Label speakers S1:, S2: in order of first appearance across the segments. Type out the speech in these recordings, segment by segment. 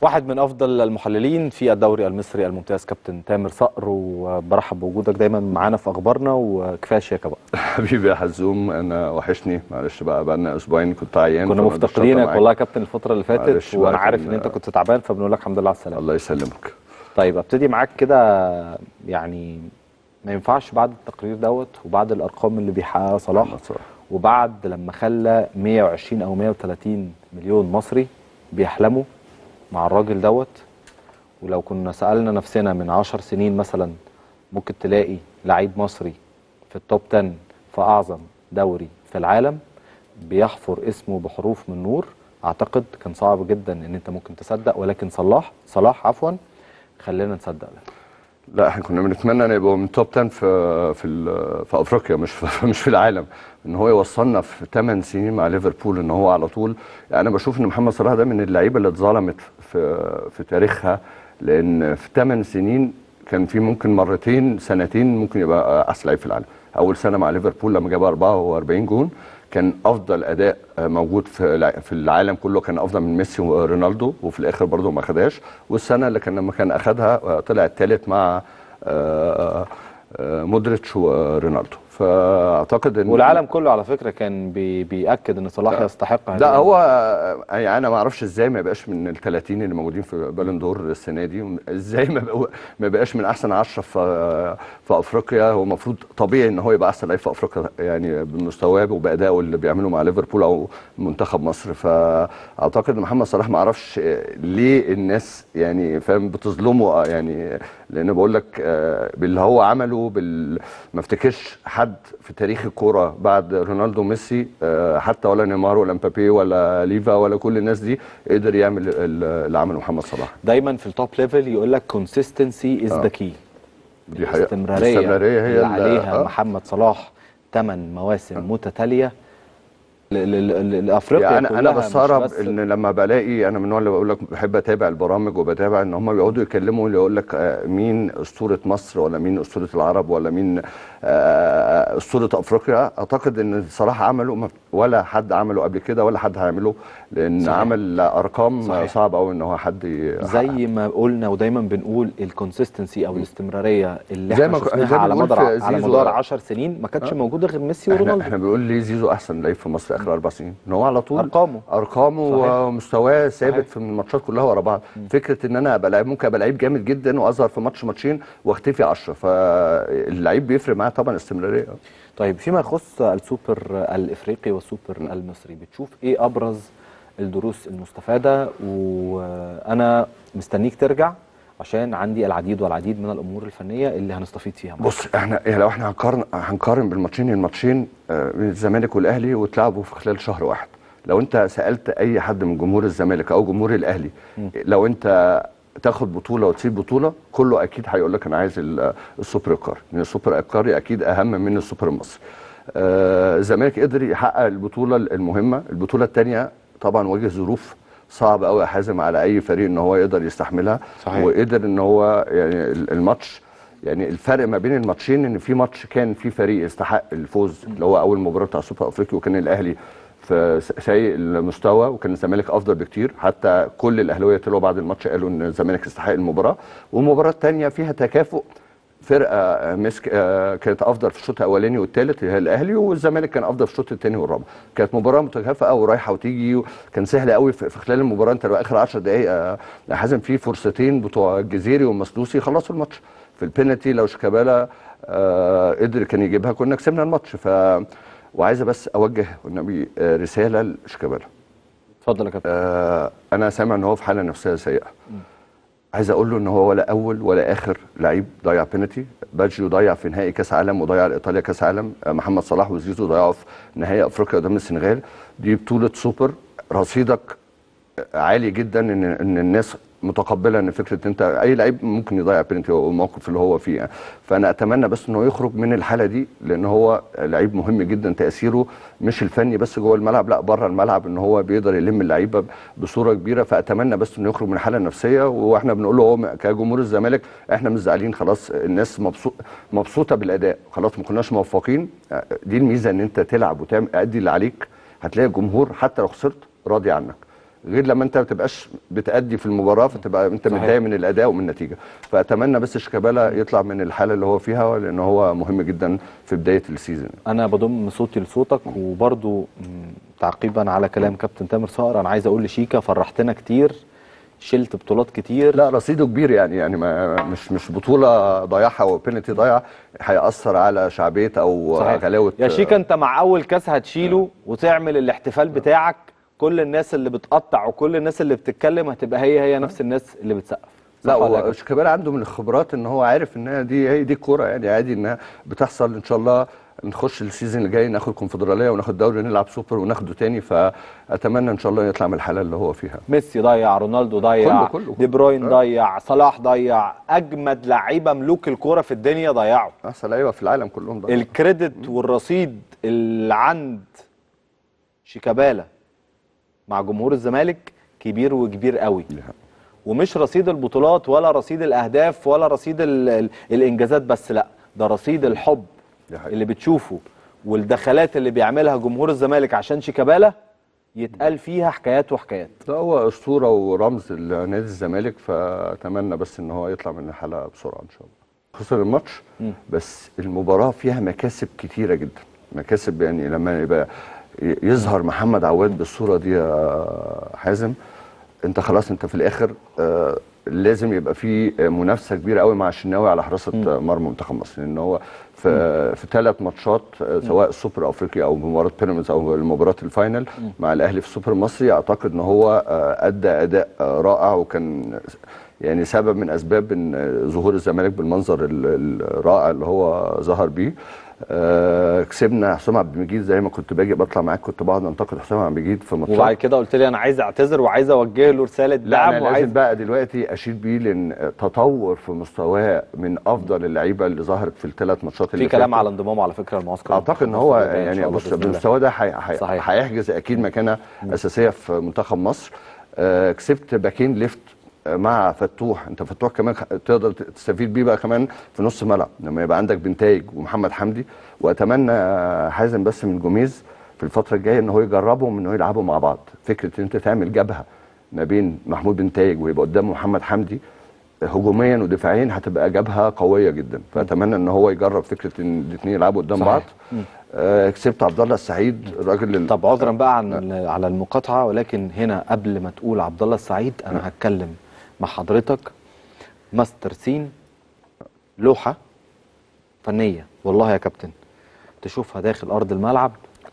S1: واحد من افضل المحللين في الدوري المصري الممتاز كابتن تامر صقر وبرحب بوجودك دايما معانا في اخبارنا وكفايه شياكه بقى
S2: حبيبي يا حزوم انا وحشني معلش بقى بقى لنا اسبوعين كنت عيان
S1: كنا
S2: فما قدرتش
S1: مفتقدينك
S2: أطلع
S1: والله يا كابتن الفتره اللي فاتت
S2: معلش
S1: وانا
S2: بقى
S1: عارف
S2: كان-
S1: ان انت كنت تعبان فبنقول لك الحمد لله على
S2: معاك.
S1: السلامه
S2: الله يسلمك
S1: طيب ابتدي معاك كده يعني ما ينفعش بعد التقرير دوت وبعد الارقام اللي بيحققها صلاح
S2: محمد صلاح.
S1: وبعد لما خلى 120 او 130 مليون مصري بيحلموا مع الراجل دوت ولو كنا سالنا نفسنا من 10 سنين مثلا ممكن تلاقي لعيب مصري في التوب 10 في اعظم دوري في العالم بيحفر اسمه بحروف من نور اعتقد كان صعب جدا ان انت ممكن تصدق ولكن صلاح صلاح عفوا خلينا نصدق ده
S2: لا احنا كنا بنتمنى ان يبقوا من توب 10 في في ال- في افريقيا مش في مش في العالم ان هو يوصلنا في 8 سنين مع ليفربول ان هو على طول يعني انا بشوف ان محمد صلاح ده من اللعيبه اللي اتظلمت في في تاريخها لان في 8 سنين كان في ممكن مرتين سنتين ممكن يبقى احسن لعيب في العالم اول سنه مع ليفربول لما جاب 44 جون كان افضل اداء آه، موجود في الع- في العالم كله كان افضل من ميسي ورونالدو وفي الاخر برضه ما خدهاش والسنه اللي كان لما كان اخدها آه، طلع الثالث مع آه، آه، مودريتش ورونالدو فاعتقد ان
S1: والعالم كله على فكره كان بي بياكد ان صلاح
S2: لا.
S1: يستحق هذه
S2: لا هو آه، يعني انا ما اعرفش ازاي ما يبقاش من ال 30 اللي موجودين في بالون دور السنه دي ازاي ما بقى ما بقاش من احسن 10 في في افريقيا هو المفروض طبيعي ان هو يبقى احسن لعيب في افريقيا يعني بمستواه وبادائه اللي بيعمله مع ليفربول او منتخب مصر فاعتقد ان محمد صلاح ما اعرفش آه، ليه الناس يعني فاهم بتظلمه آه، يعني لان بقول لك آه، باللي هو عمله بال ما افتكرش حد في تاريخ الكوره بعد رونالدو وميسي آه، حتى ولا نيمار ولا مبابي ولا ليفا ولا كل الناس دي قدر يعمل ال- اللي عمله محمد صلاح
S1: دايما في التوب ليفل يقول لك consistency is
S2: آه.
S1: the key
S2: دي حقيقة.
S1: الاستمراريه
S2: الاستمرارية هي
S1: اللي
S2: ال-
S1: عليها
S2: آه.
S1: محمد صلاح 8 مواسم متتاليه ل- ل- ل- لافريقيا
S2: يعني انا انا
S1: كلها مش
S2: بستغرب
S1: بس
S2: ان لما بلاقي انا من النوع اللي بقول لك بحب اتابع البرامج وبتابع ان هم بيقعدوا يكلموا اللي يقول لك آه، مين اسطوره مصر ولا مين اسطوره العرب ولا مين آه، اسطوره افريقيا اعتقد ان صلاح عمله ما- ولا حد عمله قبل كده ولا حد هيعمله لان
S1: صحيح.
S2: عمل ارقام
S1: صحيح.
S2: صعب قوي ان هو حد يحققها.
S1: زي ما قلنا ودايما بنقول الكونسيستنسي او الاستمراريه اللي
S2: زي
S1: احنا
S2: ما- زي
S1: شفناها
S2: ما
S1: على
S2: بنقول
S1: مدار
S2: في
S1: على
S2: زيزو.
S1: مدار 10 سنين ما كانتش
S2: آه.
S1: موجوده غير ميسي
S2: احنا
S1: ورونالدو
S2: احنا بنقول ليه زيزو احسن لعيب في مصر اخر اربع سنين ان هو على طول
S1: ارقامه
S2: ارقامه
S1: صحيح.
S2: ومستواه
S1: صحيح.
S2: ثابت في الماتشات كلها ورا بعض فكره ان انا ابقى لعيب ممكن ابقى لعيب جامد جدا واظهر في ماتش ماتشين واختفي 10 فاللعيب بيفرق معاه طبعا استمراريه
S1: طيب فيما يخص السوبر الافريقي والسوبر المصري بتشوف ايه ابرز الدروس المستفاده وانا مستنيك ترجع عشان عندي العديد والعديد من الامور الفنيه اللي هنستفيد فيها معاك.
S2: بص احنا يعني لو احنا هنقارن هنقارن بالماتشين الماتشين آه، بين الزمالك والاهلي واتلعبوا في خلال شهر واحد لو انت سالت اي حد من جمهور الزمالك او جمهور الاهلي لو انت تاخد بطوله وتسيب بطوله كله اكيد هيقول لك انا عايز ال- السوبر القاري لان السوبر القاري اكيد اهم من السوبر المصري آه، الزمالك قدر يحقق البطوله المهمه البطوله الثانيه طبعا واجه ظروف صعب قوي يا حازم على اي فريق ان هو يقدر يستحملها
S1: صحيح.
S2: وقدر ان هو يعني الماتش يعني الفرق ما بين الماتشين ان في ماتش كان في فريق يستحق الفوز اللي هو اول مباراه بتاع السوبر افريقي وكان الاهلي في سيء المستوى وكان الزمالك افضل بكتير حتى كل الاهلاويه طلعوا بعد الماتش قالوا ان الزمالك يستحق المباراه والمباراه الثانيه فيها تكافؤ فرقه مسك آه، كانت افضل في الشوط الاولاني والثالث هي الاهلي والزمالك كان افضل في الشوط الثاني والرابع كانت مباراه متكافئه ورايحه وتيجي كان سهل قوي في في خلال المباراه انت لو اخر 10 دقائق آه، حازم في فرصتين بتوع الجزيري والمسلوسي خلصوا الماتش في البينالتي لو شيكابالا آه، قدر كان يجيبها كنا كسبنا الماتش ف وعايزه بس اوجه والنبي آه، رساله لشيكابالا
S1: اتفضل يا كابتن
S2: آه، انا سامع ان هو في حاله نفسيه سيئه عايز اقول له ان هو ولا اول ولا اخر لعيب ضيع بينالتي باجيو ضيع في نهائي كاس عالم وضيع لايطاليا كاس عالم آه، محمد صلاح وزيزو ضيعوا في نهائي افريقيا قدام السنغال دي بطوله سوبر رصيدك عالي جدا ان ان الناس متقبله ان فكره انت اي لعيب ممكن يضيع بينالتي والموقف اللي هو فيه يعني. فانا اتمنى بس انه يخرج من الحاله دي لان هو لعيب مهم جدا تاثيره مش الفني بس جوه الملعب لا بره الملعب ان هو بيقدر يلم اللعيبه بصوره كبيره فاتمنى بس انه يخرج من الحاله النفسيه واحنا بنقول له هو كجمهور الزمالك احنا مش زعلانين خلاص الناس مبسوط مبسوطه بالاداء خلاص ما كناش موفقين دي الميزه ان انت تلعب وتعمل ادي اللي عليك هتلاقي الجمهور حتى لو خسرت راضي عنك غير لما انت ما بتبقاش بتأدي في المباراه فتبقى انت
S1: صحيح.
S2: متضايق من الاداء ومن النتيجه فاتمنى بس شيكابالا يطلع من الحاله اللي هو فيها لان هو مهم جدا في بدايه السيزون
S1: انا بضم صوتي لصوتك وبرضو م، تعقيبا على كلام كابتن تامر صقر انا عايز اقول لشيكا فرحتنا كتير شلت بطولات كتير
S2: لا رصيده كبير يعني يعني ما مش مش بطوله ضيعها وبينالتي ضايع هيأثر على شعبيه او
S1: صحيح.
S2: غلاوه
S1: يا شيكا انت مع اول كاس هتشيله وتعمل الاحتفال بتاعك كل الناس اللي بتقطع وكل الناس اللي بتتكلم هتبقى هي هي نفس الناس اللي بتسقف
S2: لا
S1: صح ولا يا
S2: هو
S1: كابتن؟
S2: شيكابالا عنده من الخبرات ان هو عارف انها دي هي دي الكوره يعني عادي انها بتحصل ان شاء الله نخش السيزون اللي جاي ناخد كونفدراليه وناخد دوري ونلعب سوبر وناخده تاني فاتمنى ان شاء الله يطلع من الحاله اللي هو فيها
S1: ميسي ضيع رونالدو ضيع
S2: كله- كله.
S1: دي بروين
S2: آه.
S1: ضيع صلاح ضيع اجمد لعيبه ملوك الكوره في الدنيا ضيعوا
S2: احسن لعيبه في العالم كلهم ده
S1: الكريدت والرصيد اللي عند شيكابالا مع جمهور الزمالك كبير وكبير قوي ومش رصيد البطولات ولا رصيد الاهداف ولا رصيد ال ال الانجازات بس لا ده رصيد الحب
S2: دي حقيقة.
S1: اللي بتشوفه والدخلات اللي بيعملها جمهور الزمالك عشان شيكابالا يتقال فيها حكايات وحكايات
S2: ده هو اسطوره ورمز لنادي الزمالك فاتمنى بس ان هو يطلع من الحاله بسرعه ان شاء الله خسر الماتش بس المباراه فيها مكاسب كتيره جدا مكاسب يعني لما يبقى ي- يظهر محمد عواد بالصوره دي يا حازم انت خلاص انت في الاخر آه، لازم يبقى في منافسه كبيره قوي مع الشناوي على حراسه مرمى منتخب مصر لان هو في في ثلاث ماتشات آه، سواء السوبر افريقي او مباراه بيراميدز او مباراه الفاينل مع الاهلي في السوبر المصري اعتقد ان هو آه، ادى اداء آه، رائع وكان يعني سبب من اسباب ان آه، ظهور الزمالك بالمنظر ال- الرائع اللي هو ظهر بيه آه، كسبنا حسام عبد المجيد زي ما كنت باجي بطلع معاك كنت بقعد انتقد حسام عبد المجيد في ماتشات
S1: وبعد كده قلت لي انا عايز اعتذر وعايز اوجه له رساله
S2: لا
S1: دعم
S2: انا
S1: وعايز
S2: لازم بقى دلوقتي اشيد بيه لان تطور في مستواه من افضل اللعيبه اللي ظهرت في الثلاث ماتشات اللي
S1: في كلام
S2: فاتوا.
S1: على انضمامه على فكره المعسكر
S2: اعتقد ان هو
S1: المصري ده إن
S2: يعني
S1: شاء الله
S2: بص
S1: بإذن الله.
S2: بالمستوى ده هي- هي-
S1: صحيح.
S2: هيحجز اكيد مكانه اساسيه في منتخب مصر آه كسبت باكين ليفت آه، مع فتوح انت فتوح كمان خ- تقدر تستفيد بيه بقى كمان في نص ملعب لما يبقى عندك بنتايج ومحمد حمدي واتمنى آه، حازم بس من جوميز في الفتره الجايه ان هو يجربهم ان هو يلعبوا مع بعض فكره ان انت تعمل جبهه ما بين محمود بنتايج ويبقى قدامه محمد حمدي هجوميا ودفاعيا هتبقى جبهه قويه جدا فاتمنى ان هو يجرب فكره ان الاثنين يلعبوا قدام
S1: صحيح.
S2: بعض آه كسبت عبد الله السعيد الراجل ال-
S1: طب عذرا بقى عن على المقاطعه ولكن هنا قبل ما تقول عبد الله السعيد انا هتكلم مع حضرتك ماستر سين لوحه فنيه والله يا كابتن تشوفها داخل ارض الملعب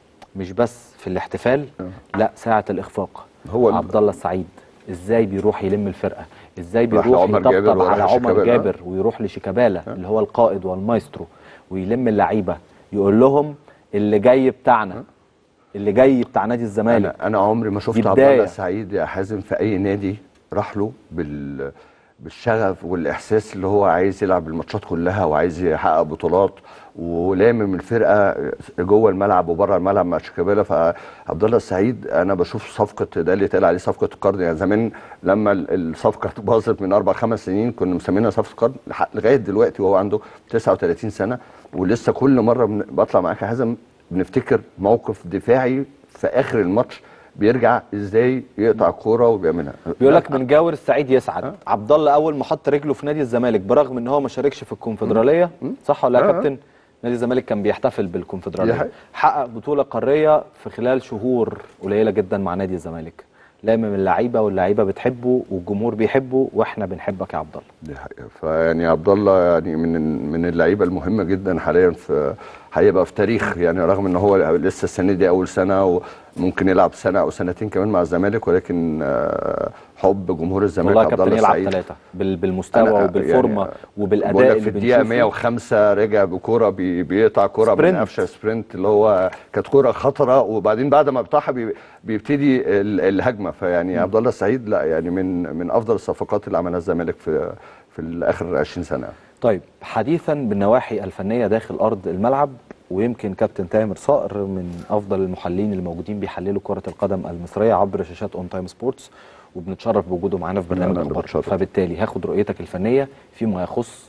S1: مش بس في الاحتفال لا ساعه الاخفاق
S2: هو ال-
S1: عبد الله السعيد ازاي بيروح يلم الفرقه ازاي
S2: راح
S1: بيروح
S2: لعمر جابر
S1: يطبطب
S2: وراح
S1: على عمر
S2: لشيكابالا.
S1: جابر ويروح لشيكابالا اللي هو القائد والمايسترو ويلم اللعيبه يقول لهم اللي جاي بتاعنا اللي جاي بتاع نادي الزمالك
S2: انا انا عمري ما شفت
S1: دي
S2: عبد
S1: بداية.
S2: الله السعيد يا حازم في اي نادي راح له بال بالشغف والاحساس اللي هو عايز يلعب الماتشات كلها وعايز يحقق بطولات ولامم الفرقه جوه الملعب وبره الملعب مع شيكابالا فعبد الله السعيد انا بشوف صفقه ده اللي اتقال عليه صفقه القرن يعني زمان لما ال- الصفقه باظت من اربع خمس سنين كنا مسمينها صفقه القرن لح- لغايه دلوقتي وهو عنده 39 سنه ولسه كل مره بن- بطلع معاك يا حازم بنفتكر موقف دفاعي في اخر الماتش بيرجع ازاي يقطع الكوره وبيعملها
S1: بيقول لك من جاور السعيد يسعد عبد الله اول ما حط رجله في نادي الزمالك برغم ان هو ما شاركش في الكونفدراليه صح ولا يا
S2: آه، آه.
S1: كابتن نادي الزمالك كان بيحتفل
S2: دي
S1: بالكونفدراليه
S2: حقيقة.
S1: حقق بطوله قاريه في خلال شهور قليله جدا مع نادي الزمالك لامم اللعيبه واللعيبه بتحبه والجمهور بيحبه واحنا بنحبك يا عبد الله
S2: دي حقيقة فيعني عبد الله يعني من من اللعيبه المهمه جدا حاليا في هيبقى في تاريخ يعني رغم ان هو لسه السنه دي اول سنه وممكن يلعب سنه او سنتين كمان مع الزمالك ولكن آه، حب جمهور الزمالك
S1: والله يا
S2: عبد
S1: كابتن
S2: الله
S1: يلعب
S2: السعيد
S1: ثلاثه بالمستوى
S2: أنا
S1: وبالفورمه
S2: يعني
S1: وبالاداء
S2: بقول لك
S1: اللي
S2: في الدقيقه
S1: بنشوفه
S2: 105 رجع بكوره بي بيقطع كوره
S1: سبرنت.
S2: من قفشه سبرنت اللي هو كانت كوره خطره وبعدين بعد ما بيقطعها بي بيبتدي ال- الهجمه فيعني عبد الله السعيد لا يعني من من افضل الصفقات اللي عملها الزمالك في في اخر 20 سنه
S1: طيب حديثا بالنواحي الفنيه داخل ارض الملعب ويمكن كابتن تامر صقر من افضل المحللين الموجودين بيحللوا كره القدم المصريه عبر شاشات اون تايم سبورتس وبنتشرف بوجوده معانا في برنامج
S2: لا، أنا
S1: اخبار
S2: بتشرف.
S1: فبالتالي هاخد رؤيتك الفنيه فيما يخص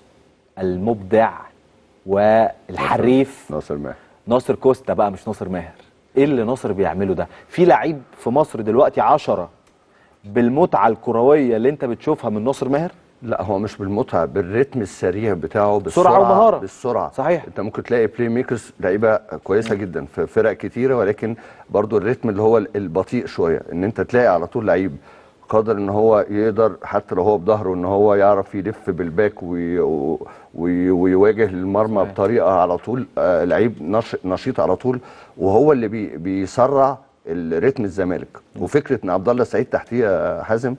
S1: المبدع والحريف
S2: ناصر ماهر
S1: ناصر كوستا بقى مش ناصر ماهر ايه اللي ناصر بيعمله ده في لعيب في مصر دلوقتي عشرة بالمتعه الكرويه اللي انت بتشوفها من ناصر ماهر
S2: لا هو مش بالمتعه بالريتم السريع بتاعه
S1: سرعة ومهارة.
S2: بالسرعه
S1: صحيح.
S2: انت ممكن تلاقي بلاي ميكرز لعيبه كويسه جدا في فرق كتيره ولكن برضو الريتم اللي هو البطيء شويه ان انت تلاقي على طول لعيب قادر ان هو يقدر حتى لو هو بظهره ان هو يعرف يلف بالباك وي وي ويواجه المرمى
S1: صحيح.
S2: بطريقه على طول آه لعيب نش- نشيط على طول وهو اللي بي بيسرع الريتم الزمالك وفكره ان عبد الله السعيد تحتيه يا حازم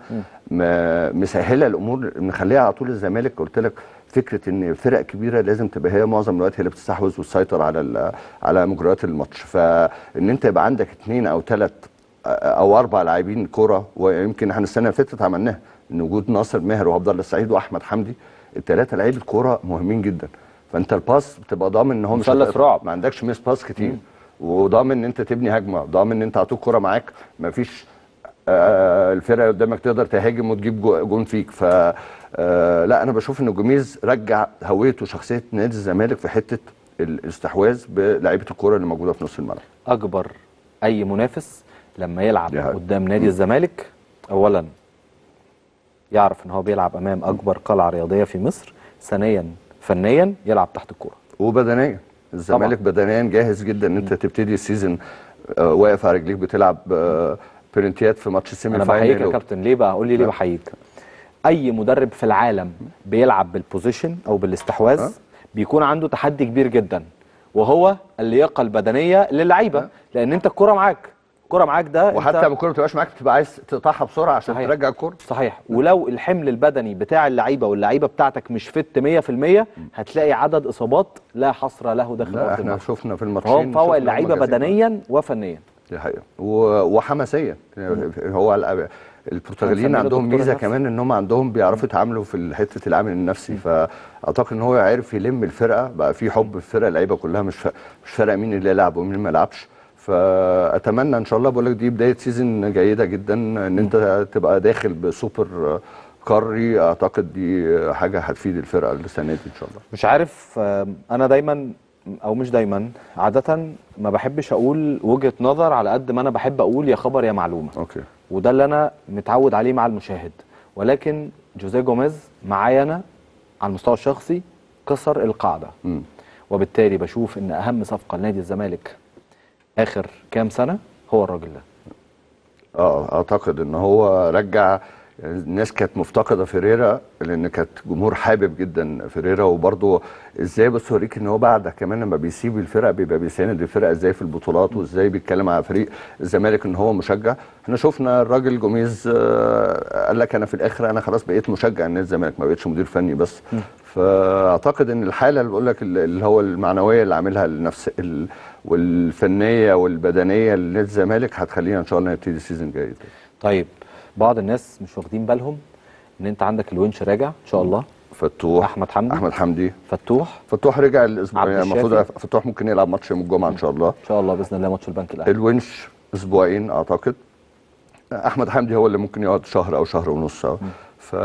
S2: م- مسهله الامور مخليها على طول الزمالك قلت لك فكره ان فرق كبيره لازم تبقى هي معظم الوقت هي اللي بتستحوذ وتسيطر على ال- على مجريات الماتش فان انت يبقى عندك اثنين او ثلاث او اربع لاعبين كوره ويمكن احنا السنه اللي فاتت عملناها ان وجود ناصر ماهر وعبد الله السعيد واحمد حمدي الثلاثه لعيبه كوره مهمين جدا فانت الباس بتبقى ضامن ان هو مش
S1: مثلث
S2: هت-
S1: رعب.
S2: ما عندكش ميس باس كتير وضامن ان انت تبني هجمه ضامن ان انت هتوك كوره معاك ما فيش آه، الفرقه قدامك تقدر تهاجم وتجيب جو- جون فيك ف آه، لا انا بشوف ان جوميز رجع هويه وشخصيه نادي الزمالك في حته الاستحواذ بلعيبه الكوره اللي موجوده في نص الملعب
S1: اكبر اي منافس لما يلعب
S2: دي حقيقة.
S1: قدام نادي الزمالك اولا يعرف ان هو بيلعب امام اكبر قلعه رياضيه في مصر ثانيا فنيا يلعب تحت الكوره
S2: وبدنيا الزمالك
S1: طبعاً.
S2: بدنيا جاهز جدا ان انت تبتدي السيزون آه، واقف على رجليك بتلعب آه، بلنتيات في ماتش السيمي
S1: انا
S2: فاينل
S1: بحييك يا
S2: و-
S1: كابتن ليه بقى قول لي ليه
S2: لا.
S1: بحييك اي مدرب في العالم بيلعب بالبوزيشن او بالاستحواذ
S2: أه.
S1: بيكون عنده تحدي كبير جدا وهو اللياقه البدنيه للعيبه لان انت الكره معاك الكره معاك ده
S2: وحتى
S1: أنت
S2: لما الكوره ما تبقاش معاك تبقى عايز تقطعها بسرعه عشان
S1: صحيح.
S2: ترجع الكوره
S1: صحيح ولو الحمل البدني بتاع اللعيبه واللعيبه بتاعتك مش فت 100% هتلاقي عدد اصابات لا حصر له داخل
S2: لا
S1: ارض
S2: احنا
S1: الملعب
S2: شفنا في
S1: فهو
S2: الماتشين
S1: فهو
S2: شفنا
S1: اللعيبه
S2: هم جاهزين.
S1: بدنيا وفنيا
S2: دي حقيقه و- وحماسيا يعني هو ال- البرتغاليين
S1: هنسميه
S2: عندهم
S1: دكتور
S2: ميزه
S1: النفس.
S2: كمان ان هم عندهم بيعرفوا يتعاملوا في حته العامل النفسي فاعتقد ان هو عارف يلم الفرقه بقى في حب في الفرقه اللعيبه كلها مش فا- مش فارقه مين اللي يلعب ومين ما يلعبش فاتمنى ان شاء الله بقول لك دي بدايه سيزون جيده جدا ان انت تبقى داخل بسوبر قاري اعتقد دي حاجه هتفيد الفرقه السنه دي ان شاء الله
S1: مش عارف آم، انا دايما او مش دايما عاده ما بحبش اقول وجهه نظر على قد ما انا بحب اقول يا خبر يا معلومه
S2: اوكي
S1: وده اللي انا متعود عليه مع المشاهد ولكن جوزيه جوميز معايا انا على المستوى الشخصي كسر القاعده
S2: مم.
S1: وبالتالي بشوف ان اهم صفقه لنادي الزمالك اخر كام سنه هو الراجل ده
S2: اه اعتقد ان هو رجع يعني الناس كانت مفتقده فيريرا لان كانت جمهور حابب جدا فيريرا وبرضه ازاي بس اوريك ان هو بعد كمان لما بيسيب الفرق بيبقى بيساند الفرقه ازاي في البطولات وازاي بيتكلم على فريق الزمالك ان هو مشجع احنا شفنا الراجل جوميز آه، قال لك انا في الاخر انا خلاص بقيت مشجع نادي الزمالك ما بقتش مدير فني بس فاعتقد ان الحاله اللي بقول لك اللي هو المعنويه اللي عاملها لنفس ال- والفنيه والبدنيه لنادي الزمالك هتخلينا ان شاء الله نبتدي سيزون جيد
S1: طيب بعض الناس مش واخدين بالهم ان انت عندك الونش راجع ان شاء الله
S2: فتوح
S1: احمد حمدي
S2: احمد حمدي
S1: فتوح
S2: فتوح رجع الاسبوع
S1: عبد
S2: يعني المفروض
S1: الشافي.
S2: فتوح ممكن يلعب ماتش يوم الجمعه ان شاء الله
S1: ان شاء الله باذن الله ماتش البنك الاهلي
S2: الونش اسبوعين اعتقد احمد حمدي هو اللي ممكن يقعد شهر او شهر ونص ف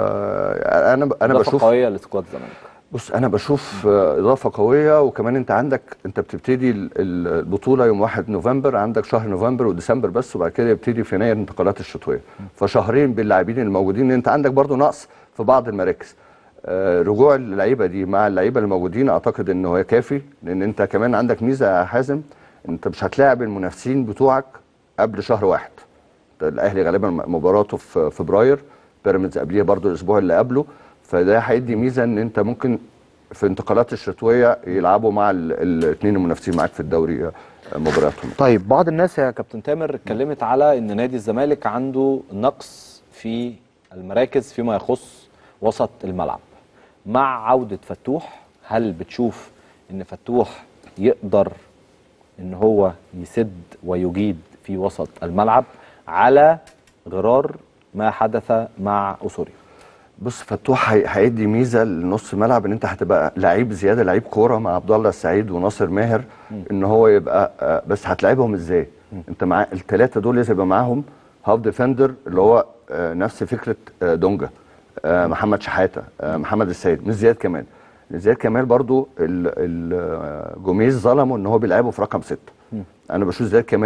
S2: انا انا
S1: إضافة
S2: بشوف
S1: قويه لسكواد الزمالك
S2: بص انا بشوف آه، اضافه قويه وكمان انت عندك انت بتبتدي ال- ال- البطوله يوم 1 نوفمبر عندك شهر نوفمبر وديسمبر بس وبعد كده يبتدي في يناير الانتقالات الشتويه فشهرين باللاعبين الموجودين انت عندك برضو نقص في بعض المراكز آه، رجوع اللعيبه دي مع اللعيبه الموجودين اعتقد انه هو كافي لان انت كمان عندك ميزه يا حازم انت مش هتلاعب المنافسين بتوعك قبل شهر واحد الاهلي غالبا مباراته في فبراير بيراميدز قبليه برضو الاسبوع اللي قبله فده هيدي ميزه ان انت ممكن في انتقالات الشتويه يلعبوا مع الاثنين المنافسين معاك في الدوري آه، مبارياتهم
S1: طيب بعض الناس يا كابتن تامر اتكلمت على ان نادي الزمالك عنده نقص في المراكز فيما يخص وسط الملعب مع عودة فتوح هل بتشوف ان فتوح يقدر ان هو يسد ويجيد في وسط الملعب على غرار ما حدث مع اسوريو
S2: بص فتوح هي- هيدي ميزه لنص الملعب ان انت هتبقى لعيب زياده لعيب كوره مع عبد الله السعيد وناصر ماهر ان هو يبقى آه، بس هتلعبهم ازاي؟ انت مع الثلاثه دول لازم يبقى معاهم هاف ديفندر اللي هو آه، نفس فكره آه، دونجا آه، محمد شحاته آه، محمد السيد مش زياد كمال زياد كمال برضو ال- ال- آه، جوميز ظلمه ان هو بيلعبه في رقم سته انا بشوف زياد كمال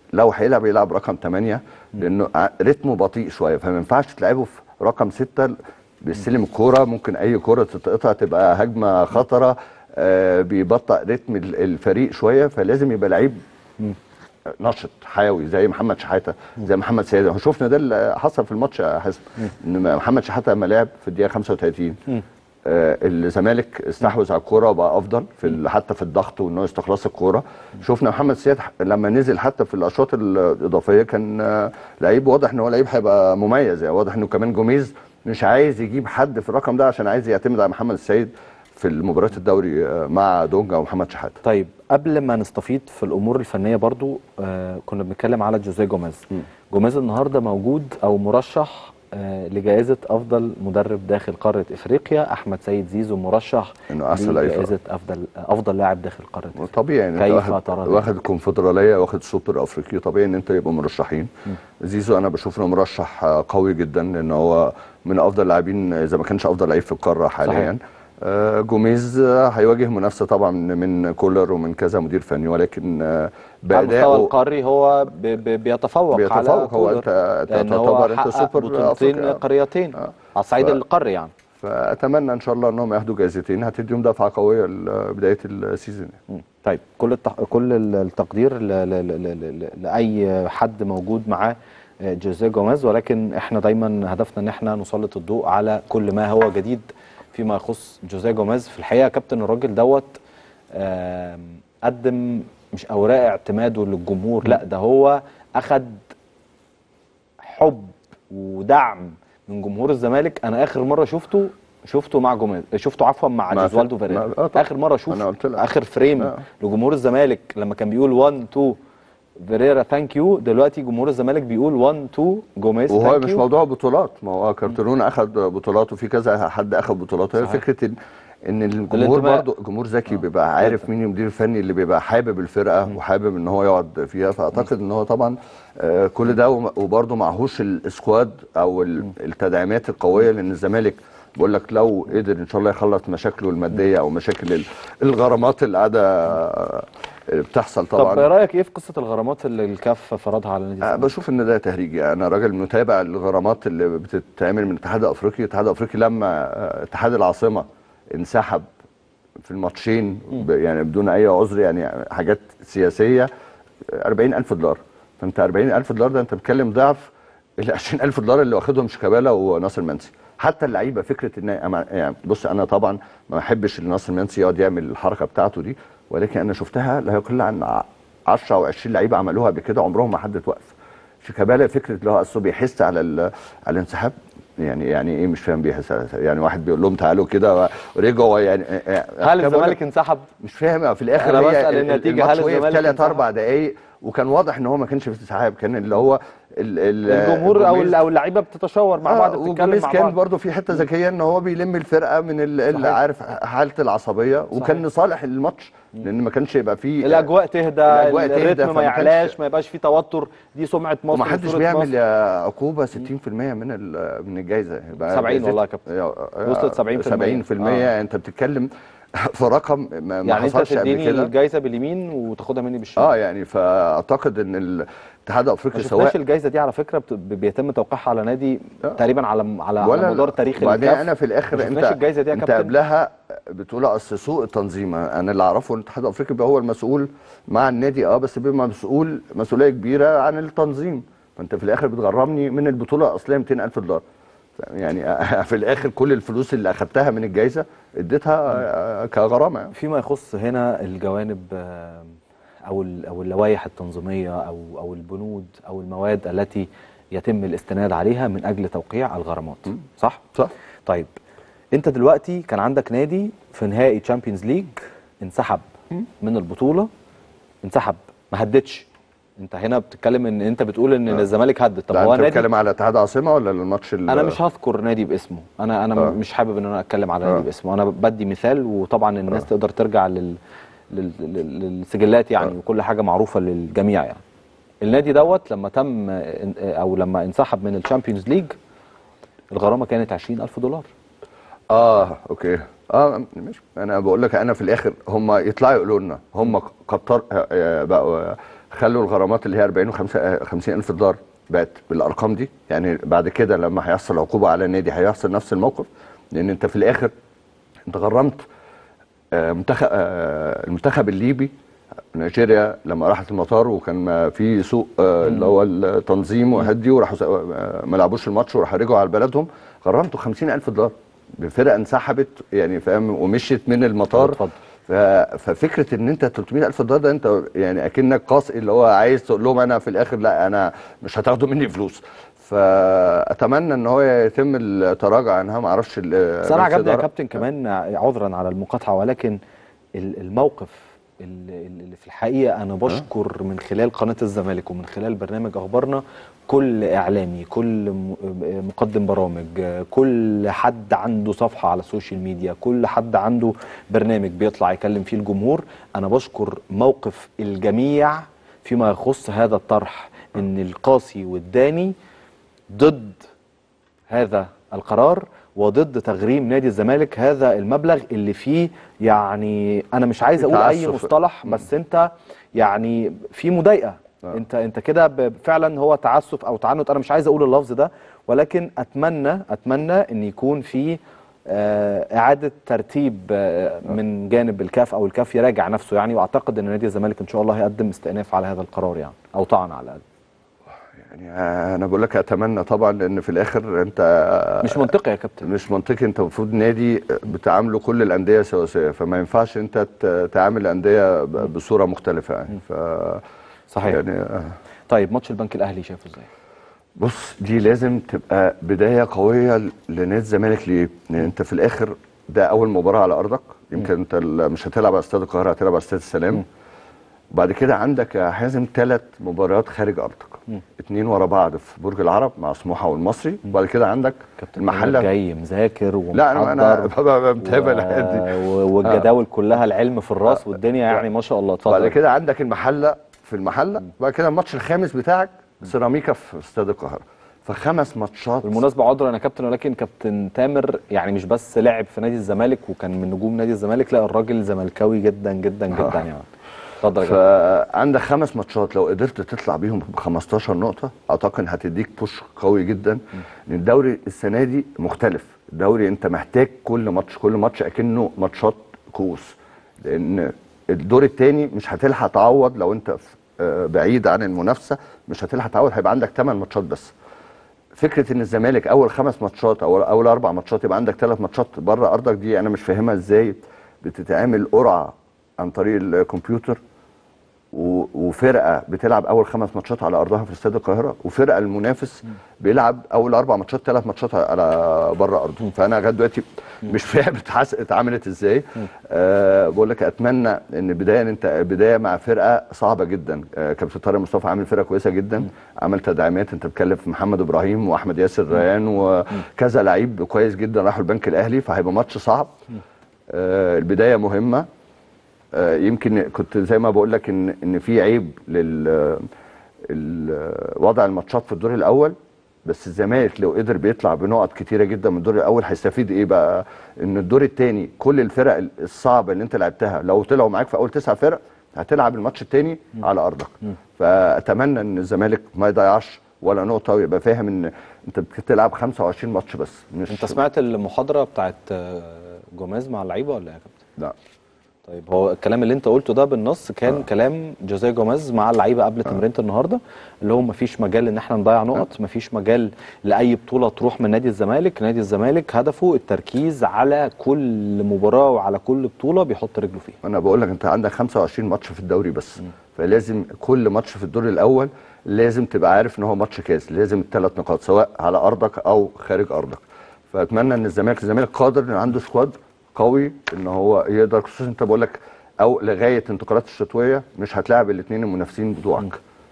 S2: لو هيلعب يلعب رقم 8 لانه ع- رتمه بطيء شويه فما ينفعش تلعبه في رقم 6 بيستلم الكوره ممكن اي كوره تتقطع تبقى هجمه خطره آه بيبطئ رتم ال- الفريق شويه فلازم يبقى لعيب نشط حيوي زي محمد شحاته زي محمد سيد احنا شفنا ده اللي حصل في الماتش يا حسن ان محمد شحاته لما لعب في الدقيقه 35 آه الزمالك استحوذ على الكوره وبقى افضل في ال- حتى في الضغط وان هو استخلاص الكوره شفنا محمد سيد ح- لما نزل حتى في الاشواط الاضافيه كان آه لعيب واضح ان هو لعيب هيبقى مميز يعني واضح انه كمان جوميز مش عايز يجيب حد في الرقم ده عشان عايز يعتمد على محمد السيد في المباريات الدوري آه، مع دونجا ومحمد شحاته
S1: طيب قبل ما نستفيض في الامور الفنيه برضو آه كنا بنتكلم على جوزيه جوميز جوميز النهارده موجود او مرشح آه لجائزه افضل مدرب داخل قاره افريقيا احمد سيد زيزو مرشح
S2: إنه أحسن لعيب في
S1: لجائزه افضل افضل لاعب داخل قاره افريقيا
S2: طبيعي يعني
S1: كيف
S2: انت واخد
S1: ترى ده؟
S2: واخد الكونفدراليه واخد سوبر افريقي طبيعي ان انت يبقوا مرشحين زيزو انا بشوف انه مرشح آه، قوي جدا لان هو من افضل اللاعبين اذا ما كانش افضل لعيب في القاره حاليا آه، جوميز آه، هيواجه منافسه طبعا من كولر ومن كذا مدير فني ولكن آه،
S1: على المستوى
S2: بادائه
S1: القاري هو ب- ب- بيتفوق, على
S2: بيتفوق. هو
S1: كولر،
S2: أنت- أنت
S1: لأن هو
S2: تعتبر أنت
S1: حقق
S2: سوبر
S1: بطولتين
S2: أفريقيا.
S1: قاريتين
S2: آه.
S1: على الصعيد
S2: ف-
S1: القاري يعني
S2: فاتمنى ان شاء الله انهم ياخدوا جائزتين هتديهم دفعه قويه لبدايه السيزون
S1: مم. طيب كل التح... كل ال- التقدير ل... ل... ل... ل... ل... لاي حد موجود معاه آه، جوزيه جوميز ولكن احنا دايما هدفنا ان احنا نسلط الضوء على كل ما هو جديد فيما يخص جوزيه جوميز في الحقيقه يا كابتن الراجل دوت آم، قدم مش اوراق اعتماده للجمهور لا ده هو اخد حب ودعم من جمهور الزمالك انا اخر مره شفته شفته مع جوميز شفته عفوا مع
S2: مع
S1: جوزوالدو
S2: في-
S1: فيريرا
S2: مع- آه طبعا.
S1: اخر مره اشوف
S2: أنا قلت لك.
S1: اخر فريم
S2: آه.
S1: لجمهور الزمالك لما كان بيقول 1 2 فيريرا ثانك يو دلوقتي جمهور الزمالك بيقول 1 2 جوميز
S2: وهو
S1: ثانك
S2: مش
S1: يو
S2: موضوع بطولات ما هو كارترون اخذ بطولات وفي كذا حد اخذ بطولات هي
S1: صحيح.
S2: فكره ان ان الجمهور
S1: الانتماء.
S2: برضه جمهور ذكي بيبقى عارف مين المدير الفني اللي بيبقى حابب الفرقه وحابب ان هو يقعد فيها فاعتقد ان هو طبعا آه، كل ده وم- وبرضه معهوش السكواد او ال- التدعيمات القويه لان الزمالك بقول لك لو قدر ان شاء الله يخلص مشاكله الماديه او مشاكل ال- الغرامات اللي قاعده آه، بتحصل طبعا
S1: طب رايك ايه في قصه الغرامات اللي الكاف فرضها على نادي
S2: أه
S1: الزمالك
S2: بشوف ان ده تهريج يعني انا راجل متابع الغرامات اللي بتتعمل من الاتحاد الافريقي الاتحاد الافريقي لما آه، اتحاد العاصمه انسحب في الماتشين ب- يعني بدون اي عذر يعني حاجات سياسيه 40000 دولار فانت 40000 دولار ده انت بتتكلم ضعف ال 20000 دولار اللي واخدهم شيكابالا وناصر منسي حتى اللعيبه فكره ان أما- يعني بص انا طبعا ما بحبش ان ناصر منسي يقعد يعمل الحركه بتاعته دي ولكن انا شفتها لا يقل عن ع- 10 او 20 لعيبه عملوها قبل كده عمرهم ما حد توقف شيكابالا فكره اللي هو اصله بيحس على ال- على الانسحاب يعني يعني ايه مش فاهم بيحس على يعني واحد بيقول لهم تعالوا كده ورجعوا يعني
S1: هل الزمالك انسحب
S2: مش فاهم في الاخر
S1: أنا
S2: هي
S1: بسأل
S2: ال-
S1: النتيجة،
S2: الماتش
S1: هل
S2: وقف
S1: الزمالك
S2: ثلاث
S1: انسحب؟
S2: اربع دقائق وكان واضح ان هو ما كانش في انسحاب كان اللي هو ال ال
S1: الجمهور او
S2: الجوميز-
S1: ال- او اللعيبه بتتشاور مع
S2: آه،
S1: بعض بتتكلم
S2: وجوميز
S1: مع
S2: كان
S1: بعض
S2: برضه في حته ذكيه ان هو بيلم الفرقه من ال- اللي
S1: صحيح.
S2: عارف حاله العصبيه وكان لصالح الماتش لان ما كانش يبقى فيه
S1: الاجواء تهدى
S2: الأجواء تهدى،
S1: الريتم
S2: فما
S1: ما
S2: كانش-
S1: يعلاش ما يبقاش فيه توتر دي سمعه مصر
S2: ومحدش
S1: وصورة
S2: بيعمل
S1: مصر.
S2: يا عقوبه 60% من ال- من الجائزه يبقى
S1: 70
S2: زيت-
S1: والله يا كابتن.
S2: يا-
S1: وصلت 70%
S2: 70% انت بتتكلم في رقم ما ما
S1: يعني انت
S2: حصلش قبل
S1: تديني
S2: كده
S1: الجايزه باليمين وتاخدها مني بالشمال
S2: اه يعني فاعتقد ان الاتحاد
S1: ما
S2: الافريقي
S1: شفناش
S2: سواء
S1: الجائزه دي على فكره بت- بيتم توقيعها على نادي
S2: آه.
S1: تقريبا على على, على
S2: ولا
S1: مدار تاريخ
S2: وبعدين
S1: الكاف.
S2: انا في الاخر
S1: ما
S2: انت
S1: شفناش الجائزه دي يا
S2: انت
S1: كابتن
S2: قبلها بتقول اصل سوء التنظيم انا اللي اعرفه ان الاتحاد الافريقي بيبقى هو المسؤول مع النادي اه بس بيبقى مسؤول مسؤوليه كبيره عن التنظيم فانت في الاخر بتغرمني من البطوله الاصليه 200000 دولار يعني في الاخر كل الفلوس اللي اخدتها من الجائزه اديتها آه، كغرامه يعني.
S1: فيما يخص هنا الجوانب آه، او ال- او اللوائح التنظيميه او او البنود او المواد التي يتم الاستناد عليها من اجل توقيع الغرامات صح
S2: صح
S1: طيب انت دلوقتي كان عندك نادي في نهائي تشامبيونز ليج انسحب من البطوله انسحب ما هددش انت هنا بتتكلم ان انت بتقول ان الزمالك هدد طب
S2: لا
S1: هو
S2: انت
S1: نادي
S2: بتتكلم على اتحاد عاصمه ولا الماتش ال-
S1: انا مش هذكر نادي باسمه انا انا
S2: آه.
S1: مش حابب ان انا اتكلم على
S2: آه.
S1: نادي باسمه انا بدي مثال وطبعا الناس تقدر ترجع لل... لل... لل... للسجلات يعني وكل حاجه معروفه للجميع يعني النادي دوت لما تم او لما انسحب من الشامبيونز ليج الغرامه كانت 20000 دولار
S2: اه اوكي اه مش انا بقول لك انا في الاخر هم يطلعوا يقولوا لنا هم كتر آه، بقوا خلوا الغرامات اللي هي 40 و 50 الف دولار بقت بالارقام دي يعني بعد كده لما هيحصل عقوبه على النادي هيحصل نفس الموقف لان انت في الاخر انت غرمت آه، منتخب آه، المنتخب الليبي نيجيريا لما راحت المطار وكان ما في سوء آه، اللي هو التنظيم وهدي وراحوا س- آه، ما لعبوش الماتش وراحوا رجعوا على بلدهم غرمته 50 الف دولار بفرقه انسحبت يعني فاهم ومشيت من المطار
S1: اتفضل.
S2: ف- ففكره ان انت 300 الف دولار ده انت يعني اكنك قاصي اللي هو عايز تقول لهم انا في الاخر لا انا مش هتاخدوا مني فلوس فاتمنى ان هو يتم التراجع عنها ما اعرفش ال-
S1: بس انا
S2: مجلس
S1: عجبني يا
S2: الإدارة.
S1: كابتن كمان عذرا على المقاطعه ولكن ال- الموقف اللي اللي في الحقيقه انا بشكر من خلال قناه الزمالك ومن خلال برنامج اخبارنا كل اعلامي كل م- مقدم برامج كل حد عنده صفحه على السوشيال ميديا كل حد عنده برنامج بيطلع يكلم فيه الجمهور انا بشكر موقف الجميع فيما يخص هذا الطرح ان القاسي والداني ضد هذا القرار وضد تغريم نادي الزمالك هذا المبلغ اللي فيه يعني انا مش عايز اقول اي
S2: تعسف.
S1: مصطلح بس انت يعني في مضايقه
S2: آه.
S1: انت انت كده ب- فعلا هو تعسف او تعنت انا مش عايز اقول اللفظ ده ولكن اتمنى اتمنى ان يكون في آه، اعاده ترتيب آه، من جانب الكاف او الكاف يراجع نفسه يعني واعتقد ان نادي الزمالك ان شاء الله هيقدم استئناف على هذا القرار يعني او طعن على الاقل
S2: يعني انا بقول لك اتمنى طبعا لان في الاخر انت
S1: مش منطقي يا كابتن
S2: مش منطقي انت المفروض نادي بتعامله كل الانديه سواسيه فما ينفعش انت ت- تعامل الانديه ب- بصوره مختلفه يعني ف
S1: صحيح
S2: يعني آه.
S1: طيب ماتش البنك الاهلي شايفه ازاي
S2: بص دي لازم تبقى بدايه قويه ل- لنادي الزمالك ليه؟ لان انت في الاخر ده اول مباراه على ارضك يمكن انت ال- مش هتلعب على استاد القاهره هتلعب على استاد السلام وبعد كده عندك يا حازم ثلاث مباريات خارج ارضك اتنين ورا بعض في برج العرب مع سموحه والمصري وبعد كده عندك
S1: كابتن
S2: المحله
S1: جاي مذاكر ومحضر
S2: لا انا انا ببقى متابع الحاجات دي
S1: و- والجداول كلها العلم في الراس والدنيا يعني ما شاء الله
S2: بعد
S1: اتفضل
S2: كده عندك المحله في المحله بعد كده الماتش الخامس بتاعك سيراميكا في استاد القاهره فخمس ماتشات
S1: بالمناسبه عذرا انا كابتن ولكن كابتن تامر يعني مش بس لعب في نادي الزمالك وكان من نجوم نادي الزمالك لا الراجل زملكاوي جدا جدا جدا يعني اتفضل يا كابتن
S2: فعندك خمس ماتشات لو قدرت تطلع بيهم ب 15 نقطه اعتقد هتديك بوش قوي جدا لان الدوري السنه دي مختلف الدوري انت محتاج كل ماتش كل ماتش اكنه ماتشات كؤوس لان الدور الثاني مش هتلحق تعوض لو انت في- آه، بعيد عن المنافسه مش هتلحق تعوض هيبقى عندك 8 ماتشات بس فكره ان الزمالك اول خمس ماتشات او اول اربع ماتشات يبقى عندك ثلاث ماتشات بره ارضك دي انا مش فاهمها ازاي بتتعمل قرعه عن طريق الكمبيوتر و- وفرقه بتلعب اول خمس ماتشات على ارضها في استاد القاهره وفرقه المنافس بيلعب اول اربع ماتشات ثلاث ماتشات على بره ارضه فانا لغايه دلوقتي مش فاهم اتحس- اتعملت ازاي أه بقول لك اتمنى ان بدايه انت بدايه مع فرقه صعبه جدا أه كابتن طارق مصطفى عامل فرقه كويسه جدا عمل تدعيمات انت بتتكلم في محمد ابراهيم واحمد ياسر ريان وكذا لعيب كويس جدا راحوا البنك الاهلي فهيبقى ماتش صعب أه البدايه مهمه آه، يمكن كنت زي ما بقول لك ان ان في عيب لل ال- وضع الماتشات في الدور الاول بس الزمالك لو قدر بيطلع بنقط كتيره جدا من الدور الاول هيستفيد ايه بقى ان الدور الثاني كل الفرق الصعبه اللي انت لعبتها لو طلعوا معاك في اول تسع فرق هتلعب الماتش الثاني على ارضك فاتمنى ان الزمالك ما يضيعش ولا نقطه ويبقى فاهم ان انت بتلعب 25 ماتش بس مش
S1: انت سمعت المحاضره بتاعت آه، جوميز مع اللعيبه ولا إيه يا كابتن
S2: لا
S1: طيب هو الكلام اللي انت قلته ده بالنص كان آه. كلام جوزيه جوميز مع اللعيبه قبل تمرينه النهارده اللي هو مفيش مجال ان احنا نضيع نقط مفيش مجال لاي بطوله تروح من نادي الزمالك نادي الزمالك هدفه التركيز على كل مباراه وعلى كل بطوله بيحط رجله فيها
S2: انا بقول لك انت عندك 25 ماتش في الدوري بس فلازم كل ماتش في الدور الاول لازم تبقى عارف ان هو ماتش كاس لازم الثلاث نقاط سواء على ارضك او خارج ارضك فاتمنى ان الزمالك الزمالك قادر ان عنده سكواد قوي ان هو يقدر خصوصا انت بقول لك او لغايه انتقالات الشتويه مش هتلاعب الاثنين المنافسين بتوعك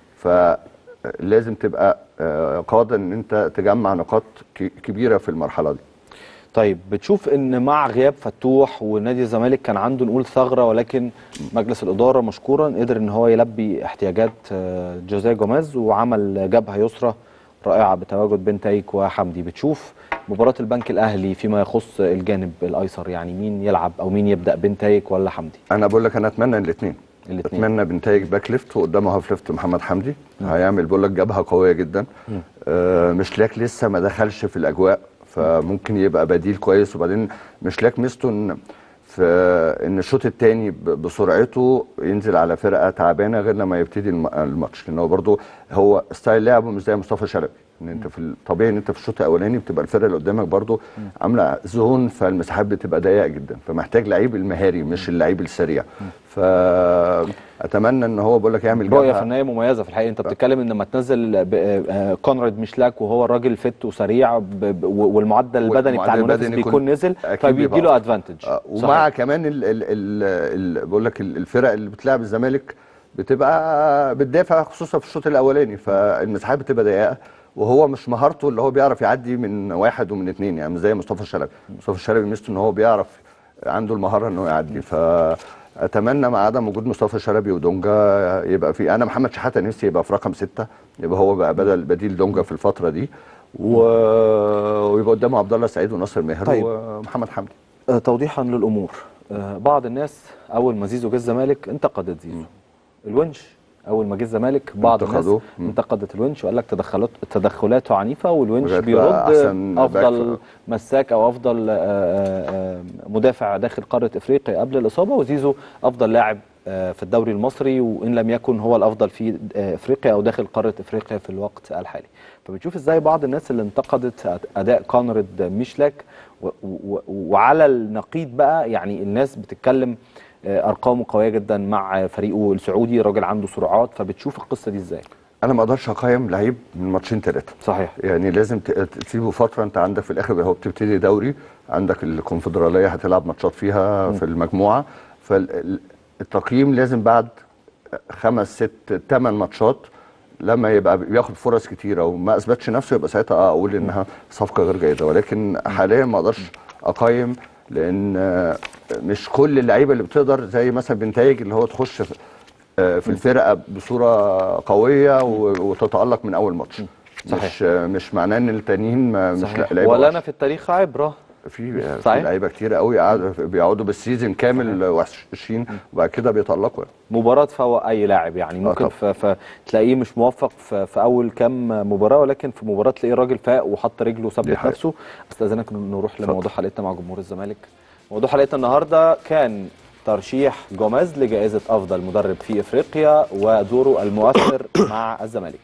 S2: فلازم تبقى آه، قادر ان انت تجمع نقاط ك- كبيره في المرحله دي
S1: طيب بتشوف ان مع غياب فتوح ونادي الزمالك كان عنده نقول ثغره ولكن مجلس الاداره مشكورا قدر ان هو يلبي احتياجات آه، جوزيه جوميز وعمل جبهه يسرى رائعه بتواجد بن تايك وحمدي بتشوف مباراه البنك الاهلي فيما يخص الجانب الايسر يعني مين يلعب او مين يبدا بن تايك ولا حمدي
S2: انا بقول لك انا اتمنى الاثنين
S1: الاثنين
S2: اتمنى بنتائج باك ليفت وقدامه هاف ليفت محمد حمدي هيعمل بقول لك جبهه قويه جدا آه مشلاك لسه ما دخلش في الاجواء فممكن يبقى بديل كويس وبعدين مشلاك ميزته ان في ان الشوط الثاني بسرعته ينزل على فرقه تعبانه غير لما يبتدي الم- الماتش لان هو برضه هو ستايل لعبه مش زي مصطفى شلبي ان انت في الطبيعي ان انت في الشوط الاولاني بتبقى الفرقه اللي قدامك برضه عامله زون فالمساحات بتبقى ضيقه جدا فمحتاج لعيب المهاري مش اللعيب السريع فاتمنى ان هو بقول لك يعمل
S1: رؤيه
S2: جبهة.
S1: فنيه مميزه في الحقيقه انت بتتكلم ان لما تنزل ب- آه، كونراد ميشلاك وهو الراجل فت وسريع ب- ب- والمعدل البدني بتاع
S2: والمعدل
S1: المنافس
S2: البدني
S1: بيكون
S2: يكون-
S1: نزل
S2: أكيد
S1: فبيدي له
S2: بيبقى
S1: ادفانتج
S2: آه، ومع كمان ال ال ال ال بقول لك ال- الفرق اللي بتلعب الزمالك بتبقى بتدافع خصوصا في الشوط الاولاني فالمساحات بتبقى ضيقه وهو مش مهارته اللي هو بيعرف يعدي من واحد ومن اثنين يعني مش زي مصطفى الشلبي مصطفى الشلبي ميزته ان هو بيعرف عنده المهاره ان هو يعدي فاتمنى مع عدم وجود مصطفى شلبي ودونجا يبقى في انا محمد شحاته نفسي يبقى في رقم ستة يبقى هو بقى بدل بديل دونجا في الفتره دي و... ويبقى قدامه عبد الله سعيد وناصر ماهر
S1: طيب.
S2: ومحمد حمدي
S1: آه، توضيحا للامور آه، بعض الناس اول ما زيزو جه الزمالك انتقدت زيزو الونش اول ما جه الزمالك بعض الناس
S2: انتقدوه. مم.
S1: انتقدت الونش وقال لك تدخلات تدخلاته عنيفه والونش
S2: لغاية بقى
S1: بيرد
S2: أحسن باك
S1: افضل
S2: في-
S1: مساك او افضل آه، آه، آه، مدافع داخل قاره افريقيا قبل الاصابه وزيزو افضل لاعب آه، في الدوري المصري وان لم يكن هو الافضل في آه، افريقيا او داخل قاره افريقيا في الوقت الحالي فبتشوف ازاي بعض الناس اللي انتقدت اداء كونراد ميشلاك و- و- وعلى النقيض بقى يعني الناس بتتكلم آه، ارقامه قويه جدا مع فريقه السعودي راجل عنده سرعات فبتشوف القصه دي ازاي
S2: انا ما اقدرش اقيم لعيب من ماتشين ثلاثه
S1: صحيح
S2: يعني لازم ت- تسيبه فتره انت عندك في الاخر هو بتبتدي دوري عندك الكونفدراليه هتلعب ماتشات فيها في المجموعه فالتقييم لازم بعد خمس ست ثمان ماتشات لما يبقى بياخد فرص كتيره وما اثبتش نفسه يبقى ساعتها اه اقول انها صفقه غير جيده ولكن حاليا ما اقدرش اقيم لان آه، مش كل اللعيبه اللي بتقدر زي مثلا بنتايج اللي هو تخش في آه، في الفرقه بصوره قويه و- وتتالق من اول ماتش
S1: صحيح.
S2: مش آه، مش معناه ان التانيين ما- مش
S1: صحيح
S2: لعيبة
S1: ولنا
S2: وحشة.
S1: في التاريخ عبره
S2: في في
S1: صحيح.
S2: لعيبه كتير قوي قعدوا بيقعدوا بالسيزون كامل 21 وبعد كده بيتالقوا يعني.
S1: مباراة تفوق أي لاعب يعني ممكن
S2: طبعا.
S1: ف- فتلاقيه مش موفق في, في أول كام مباراة ولكن في مباراة تلاقيه الراجل فاق وحط رجله
S2: دي
S1: وثبت
S2: حقيقة.
S1: نفسه استأذنك نروح
S2: اتفضل.
S1: لموضوع حلقتنا مع جمهور الزمالك موضوع حلقتنا النهاردة كان ترشيح جوميز لجائزة أفضل مدرب في إفريقيا ودوره المؤثر مع الزمالك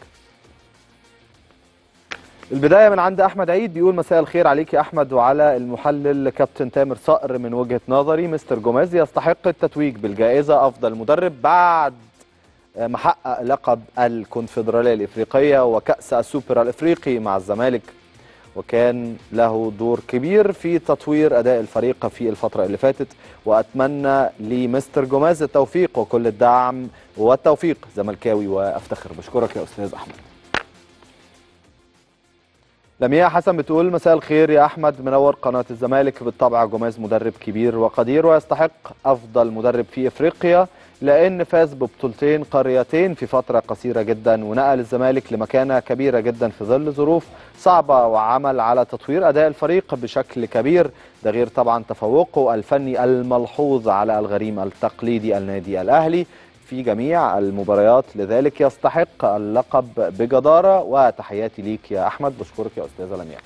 S1: البداية من عند أحمد عيد بيقول مساء الخير عليك يا أحمد وعلى المحلل كابتن تامر صقر من وجهة نظري مستر جوميز يستحق التتويج بالجائزة أفضل مدرب بعد ما حقق لقب الكونفدرالية الإفريقية وكأس السوبر الإفريقي مع الزمالك وكان له دور كبير في تطوير أداء الفريق في الفترة اللي فاتت وأتمنى لمستر جوميز التوفيق وكل الدعم والتوفيق زملكاوي وأفتخر بشكرك يا أستاذ أحمد لمياء حسن بتقول مساء الخير يا احمد منور قناه الزمالك بالطبع جوميز مدرب كبير وقدير ويستحق افضل مدرب في افريقيا لان فاز ببطولتين قاريتين في فتره قصيره جدا ونقل الزمالك لمكانه كبيره جدا في ظل ظروف صعبه وعمل على تطوير اداء الفريق بشكل كبير ده غير طبعا تفوقه الفني الملحوظ على الغريم التقليدي النادي الاهلي في جميع المباريات لذلك يستحق اللقب بجدارة وتحياتي ليك يا أحمد بشكرك يا أستاذة لمياء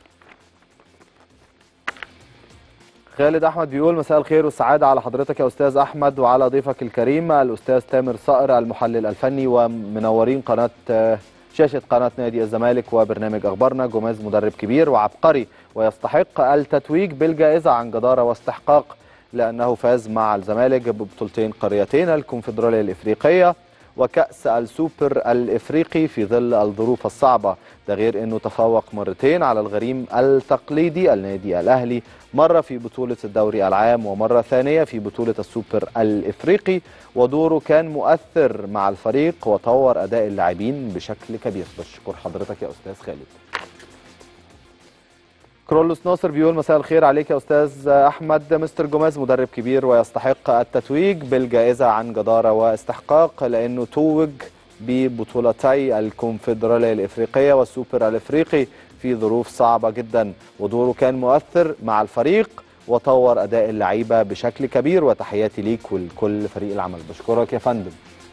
S1: خالد أحمد بيقول مساء الخير والسعادة على حضرتك يا أستاذ أحمد وعلى ضيفك الكريم الأستاذ تامر صقر المحلل الفني ومنورين قناة شاشة قناة نادي الزمالك وبرنامج أخبارنا جوميز مدرب كبير وعبقري ويستحق التتويج بالجائزة عن جدارة واستحقاق لأنه فاز مع الزمالك ببطولتين قاريتين الكونفدرالية الإفريقية وكأس السوبر الإفريقي في ظل الظروف الصعبة ده غير أنه تفوق مرتين على الغريم التقليدي النادي الأهلي مرة في بطولة الدوري العام ومرة ثانية في بطولة السوبر الإفريقي ودوره كان مؤثر مع الفريق وطور أداء اللاعبين بشكل كبير بشكر حضرتك يا أستاذ خالد كرولوس ناصر بيقول مساء الخير عليك يا استاذ احمد مستر جوميز مدرب كبير ويستحق التتويج بالجائزه عن جداره واستحقاق لانه توج ببطولتي الكونفدراليه الافريقيه والسوبر الافريقي في ظروف صعبه جدا ودوره كان مؤثر مع الفريق وطور اداء اللعيبه بشكل كبير وتحياتي ليك ولكل فريق العمل بشكرك يا فندم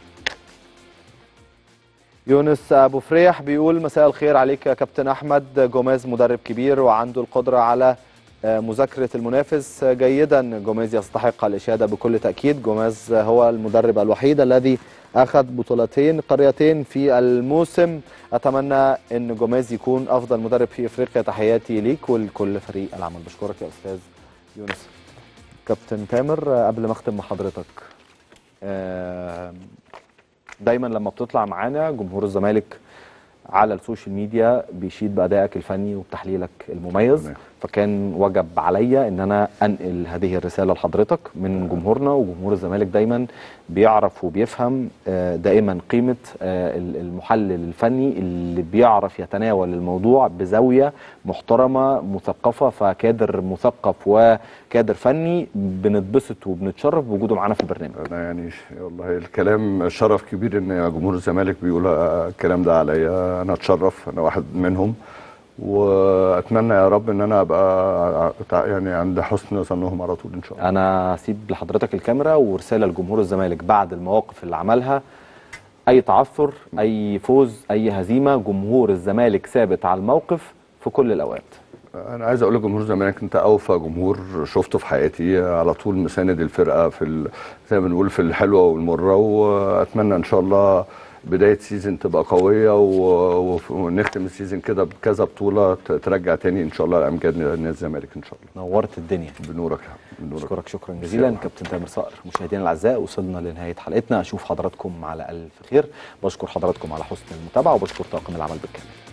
S1: يونس ابو فريح بيقول مساء الخير عليك يا كابتن احمد جوميز مدرب كبير وعنده القدره على آه، مذاكره المنافس آه، جيدا جوميز يستحق الاشاده بكل تاكيد جوميز هو المدرب الوحيد الذي اخذ بطولتين قاريتين في الموسم اتمنى ان جوميز يكون افضل مدرب في افريقيا تحياتي ليك ولكل فريق العمل بشكرك يا استاذ يونس كابتن تامر آه، قبل ما اختم مع حضرتك آه، دايما لما بتطلع معانا جمهور الزمالك على السوشيال ميديا بيشيد بادائك الفني وبتحليلك المميز
S2: تمام.
S1: فكان وجب عليا ان انا انقل هذه الرساله لحضرتك من جمهورنا وجمهور الزمالك دايما بيعرف وبيفهم آه، دائما قيمه آه، المحلل الفني اللي بيعرف يتناول الموضوع بزاويه محترمه مثقفه فكادر مثقف وكادر فني بنتبسط وبنتشرف بوجوده معانا في البرنامج
S2: انا يعني ش- والله الكلام شرف كبير ان جمهور الزمالك بيقول الكلام ده عليا انا اتشرف انا واحد منهم واتمنى يا رب ان انا ابقى ع- يعني عند حسن ظنهم على طول ان شاء الله
S1: انا هسيب لحضرتك الكاميرا ورساله لجمهور الزمالك بعد المواقف اللي عملها اي تعثر اي فوز اي هزيمه جمهور الزمالك ثابت على الموقف في كل الاوقات
S2: انا عايز اقول لجمهور الزمالك انت اوفى جمهور شفته في حياتي على طول مساند الفرقه في ال... زي ما بنقول في الحلوه والمره واتمنى ان شاء الله بدايه سيزون تبقى قويه و... و... ونختم السيزون كده بكذا بطوله ت- ترجع تاني ان شاء الله امجاد نادي الزمالك ان شاء الله
S1: نورت الدنيا
S2: بنورك بنورك
S1: اشكرك شكرا جزيلا كابتن تامر صقر مشاهدينا الاعزاء وصلنا لنهايه حلقتنا اشوف حضراتكم على الف خير بشكر حضراتكم على حسن المتابعه وبشكر طاقم العمل بالكامل